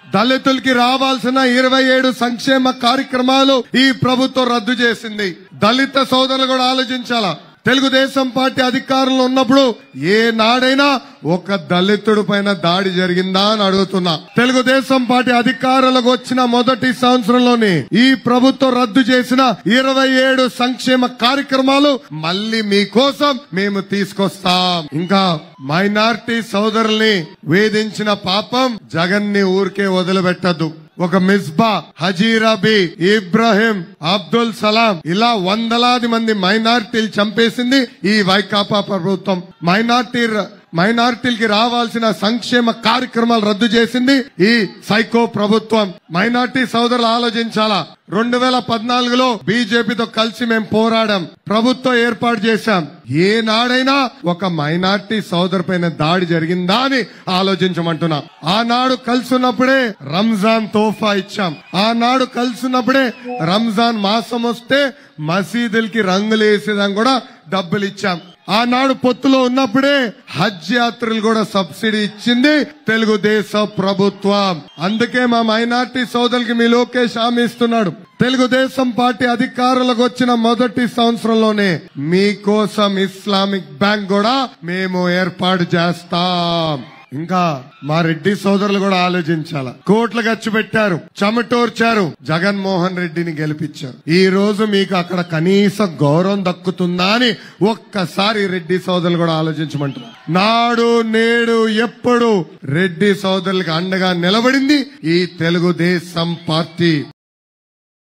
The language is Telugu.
దళితులకి రావాల్సిన ఇరవై ఏడు సంక్షేమ కార్యక్రమాలు ఈ ప్రభుత్వం రద్దు చేసింది దళిత సోదరులు కూడా ఆలోచించాలా తెలుగుదేశం పార్టీ అధికారంలో ఉన్నప్పుడు ఏ నాడైనా ఒక దళితుడి పైన దాడి జరిగిందా అని అడుగుతున్నా తెలుగుదేశం పార్టీ అధికారంలోకి వచ్చిన మొదటి సంవత్సరంలోనే ఈ ప్రభుత్వం రద్దు చేసిన ఇరవై ఏడు సంక్షేమ కార్యక్రమాలు మళ్ళీ మీకోసం మేము తీసుకొస్తాం ఇంకా మైనార్టీ సోదరుల్ని వేధించిన పాపం జగన్ ని ఊరికే వదిలిపెట్టద్దు ఒక మిస్బా హజీరాబీ ఇబ్రాహిం అబ్దుల్ సలాం ఇలా వందలాది మంది మైనార్టీలు చంపేసింది ఈ వైకాపా ప్రభుత్వం మైనార్టీ మైనార్టీలకి రావాల్సిన సంక్షేమ కార్యక్రమాలు రద్దు చేసింది ఈ సైకో ప్రభుత్వం మైనార్టీ సోదరులు ఆలోచించాలా రెండు వేల పద్నాలుగులో బీజేపీతో కలిసి మేము పోరాడాం ప్రభుత్వం ఏర్పాటు చేశాం ఏ నాడైనా ఒక మైనార్టీ సోదరు పైన దాడి జరిగిందా అని ఆలోచించమంటున్నా ఆనాడు కలిసి ఉన్నప్పుడే రంజాన్ తోఫా ఇచ్చాం ఆనాడు కలిసి ఉన్నప్పుడే రంజాన్ మాసం వస్తే మసీదులకి రంగులు వేసేదాన్ని కూడా డబ్బులు ఇచ్చాం ఆనాడు పొత్తులో ఉన్నప్పుడే హజ్ యాత్రలు కూడా సబ్సిడీ ఇచ్చింది తెలుగుదేశం ప్రభుత్వం అందుకే మా మైనార్టీ సోదరులకి మీ లోకేష్ హామీ ఇస్తున్నాడు తెలుగుదేశం పార్టీ అధికారులకు వచ్చిన మొదటి సంవత్సరంలోనే మీకోసం ఇస్లామిక్ బ్యాంక్ కూడా మేము ఏర్పాటు చేస్తాం ఇంకా మా రెడ్డి సోదరులు కూడా ఆలోచించాల కోట్లు ఖర్చు పెట్టారు చెమటోర్చారు జగన్మోహన్ రెడ్డిని గెలిపించారు ఈ రోజు మీకు అక్కడ కనీస గౌరవం దక్కుతుందా అని ఒక్కసారి రెడ్డి సోదరులు కూడా ఆలోచించమంటారు నాడు నేడు ఎప్పుడు రెడ్డి సోదరులకు అండగా నిలబడింది ఈ తెలుగుదేశం పార్టీ